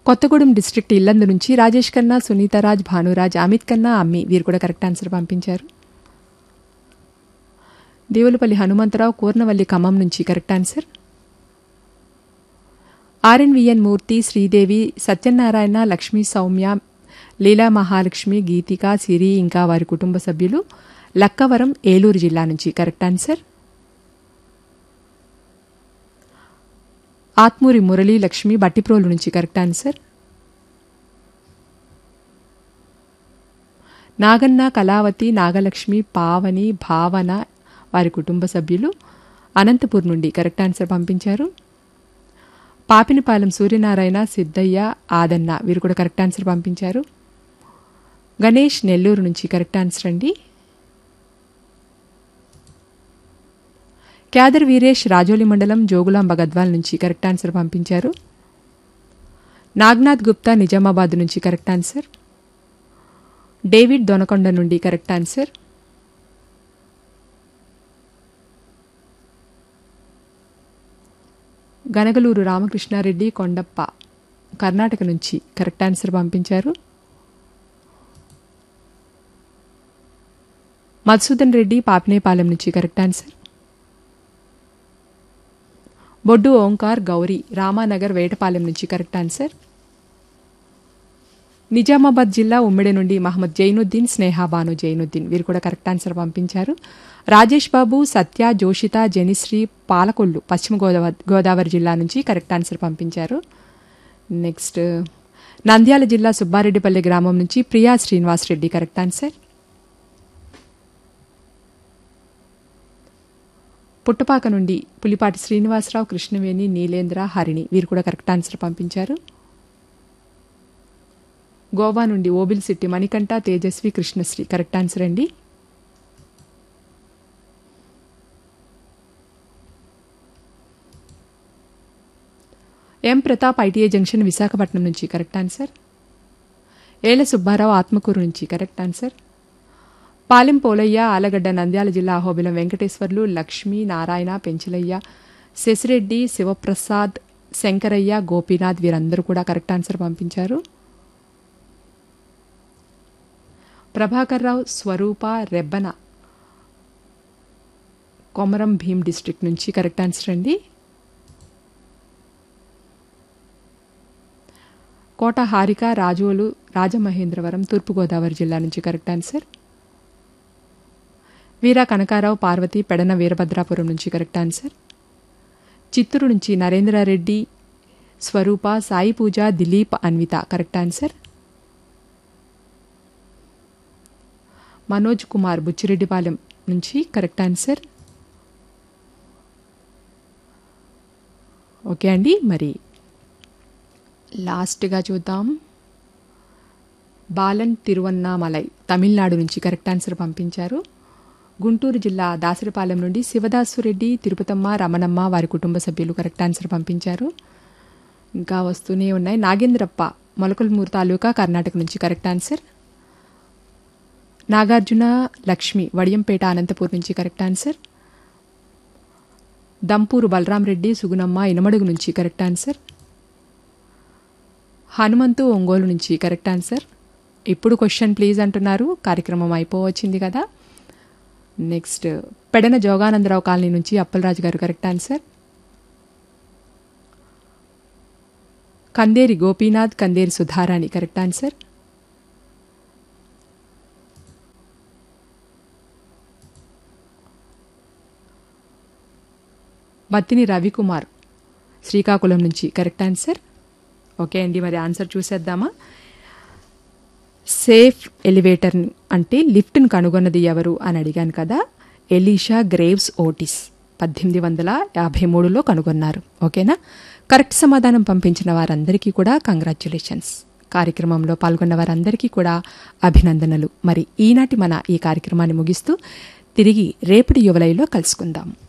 Kothagudem district Yellandu నుంచి రాజేష్ ఖన్నా సునీతారాజ్ భానురాజ్ అమిత్ ఖన్నా అమ్మి వీరు కూడా కరెక్ట్ ఆన్సర్ పంపించారు దేవులపల్లి హనుమంతరావు కూర్నవల్లి ఖమ్మం నుంచి correct answer R N V N Murthy Sridevi Satyanarayana Lakshmi Soumya Leela Mahalakshmi Geethika Siri ఇంకా వారి కుటుంబ సభ్యులు లక్కవరం ఏలూరు జిల్లా నుంచి కరెక్ట్ ఆన్సర్ ఆత్మూరి మురళీ లక్ష్మి బట్టిప్రోలు నుంచి కరెక్ట్ ఆన్సర్ నాగన్న కళావతి నాగలక్ష్మి పావని భావన వారి కుటుంబ సభ్యులు అనంతపూర్ నుండి కరెక్ట్ ఆన్సర్ పంపించారు పాపినిపాలెం సూర్యనారాయణ సిద్ధయ్య ఆదన్న వీరు కూడా కరెక్ట్ ఆన్సర్ పంపించారు గణేష్ నెల్లూరు నుంచి కరెక్ట్ ఆన్సర్ అండి క్యాదర్ వీరేష్ రాజోలి మండలం జోగులాంబ గద్వాల్ నుంచి కరెక్ట్ ఆన్సర్ పంపించారు నాగ్నాథ్ గుప్తా నిజామాబాద్ నుంచి కరెక్ట్ ఆన్సర్ డేవిడ్ దొనకొండ నుండి కరెక్ట్ ఆన్సర్ గనగలూరు రామకృష్ణారెడ్డి కొండప్ప కర్ణాటక నుంచి కరెక్ట్ ఆన్సర్ పంపించారు మధుసూదన్ రెడ్డి పాపినేపాలెం నుంచి కరెక్ట్ ఆన్సర్ బొడ్డు ఓంకార్ గౌరీ రామానగర్ వేటపాలెం నుంచి కరెక్ట్ ఆన్సర్ నిజామాబాద్ జిల్లా ఉమ్మిడి నుండి మహమ్మద్ జైనుద్దీన్ స్నేహ బాను జైనుద్దీన్ వీరు కూడా కరెక్ట్ ఆన్సర్ పంపించారు రాజేష్ బాబు సత్య జోషిత జనిశ్రీ పాలకొల్లు పశ్చిమ గోదావరి గోదావరి జిల్లా నుంచి కరెక్ట్ ఆన్సర్ పంపించారు నెక్స్ట్ నంద్యాల జిల్లా సుబ్బారెడ్డిపల్లి గ్రామం నుంచి ప్రియా శ్రీనివాస్ రెడ్డి కరెక్ట్ ఆన్సర్ పుట్టపాక నుండి పులిపాటి శ్రీనివాసరావు కృష్ణవేణి నీలేంద్ర హరిణి వీరు కూడా కరెక్ట్ ఆన్సర్ పంపించారు గోవా నుండి ఓబిల్ సిట్టి మణికంఠ తేజస్వి కృష్ణశ్రీ కరెక్ట్ ఆన్సర్ అండి M Pratap ITI junction Visakhapatnam నుంచి కరెక్ట్ ఆన్సర్ ఏళ్ల సుబ్బారావు ఆత్మకూరు నుంచి కరెక్ట్ ఆన్సర్ పాలెం పోలయ్య ఆలగడ్డ నంద్యాల జిల్లా అహోబిలం వెంకటేశ్వర్లు లక్ష్మీ నారాయణ పెంచలయ్య శశిరెడ్డి శివప్రసాద్ శంకరయ్య గోపీనాథ్ వీరందరూ కూడా కరెక్ట్ ఆన్సర్ పంపించారు ప్రభాకర్ రావు స్వరూప రెబ్బన కొమరం భీం డిస్ట్రిక్ట్ నుంచి కరెక్ట్ ఆన్సర్ అండి కోట హారిక రాజోలు రాజమహేంద్రవరం తూర్పుగోదావరి జిల్లా నుంచి కరెక్ట్ ఆన్సర్ వీరా కనకారావు పార్వతి పెడన వీరభద్రాపురం నుంచి కరెక్ట్ ఆన్సర్ చిత్తూరు నుంచి నరేంద్రారెడ్డి స్వరూప సాయి పూజ దిలీప్ అన్విత కరెక్ట్ ఆన్సర్ మనోజ్ కుమార్ బుచ్చిరెడ్డిపాలెం నుంచి కరెక్ట్ ఆన్సర్ ఓకే అండి మరి లాస్ట్గా చూద్దాం బాలన్ తిరువన్నామలై తమిళనాడు నుంచి కరెక్ట్ ఆన్సర్ పంపించారు గుంటూరు జిల్లా దాసరిపాలెం నుండి శివదాసురెడ్డి తిరుపతమ్మ రమణమ్మ వారి కుటుంబ సభ్యులు కరెక్ట్ ఆన్సర్ పంపించారు ఇంకా వస్తూనే ఉన్నాయి నాగేంద్రప్ప మొలకలమూరు తాలూకా కర్ణాటక నుంచి కరెక్ట్ ఆన్సర్ నాగార్జున లక్ష్మి వడియంపేట అనంతపూర్ నుంచి కరెక్ట్ ఆన్సర్ దంపూరు బలరాం రెడ్డి సుగునమ్మ ఇనమడుగు నుంచి కరెక్ట్ ఆన్సర్ హనుమంతు ఒంగోలు నుంచి కరెక్ట్ ఆన్సర్ ఇప్పుడు క్వశ్చన్ ప్లీజ్ అంటున్నారు కార్యక్రమం అయిపోవచ్చింది కదా నెక్స్ట్ పెడన జోగానందరావు కాలనీ నుంచి Appalaraju garu correct answer Kanderi Gopinath Kanderi Sudharani correct answer Mattini Ravikumar Srikakulam నుంచి కరెక్ట్ ఆన్సర్ ఓకే అండి మరి ఆన్సర్ చూసేద్దామా సేఫ్ ఎలివేటర్ అంటే లిఫ్ట్ను కనుగొన్నది ఎవరు అని అడిగాను కదా ఎలీషా గ్రేవ్స్ ఓటిస్ పద్దెనిమిది వందల యాభై మూడులో కనుగొన్నారు ఓకేనా కరెక్ట్ సమాధానం పంపించిన వారందరికీ కూడా కంగ్రాచ్యులేషన్స్ కార్యక్రమంలో పాల్గొన్న వారందరికీ కూడా అభినందనలు మరి ఈనాటి మన ఈ కార్యక్రమాన్ని ముగిస్తూ తిరిగి రేపటి యువలైలో కలుసుకుందాం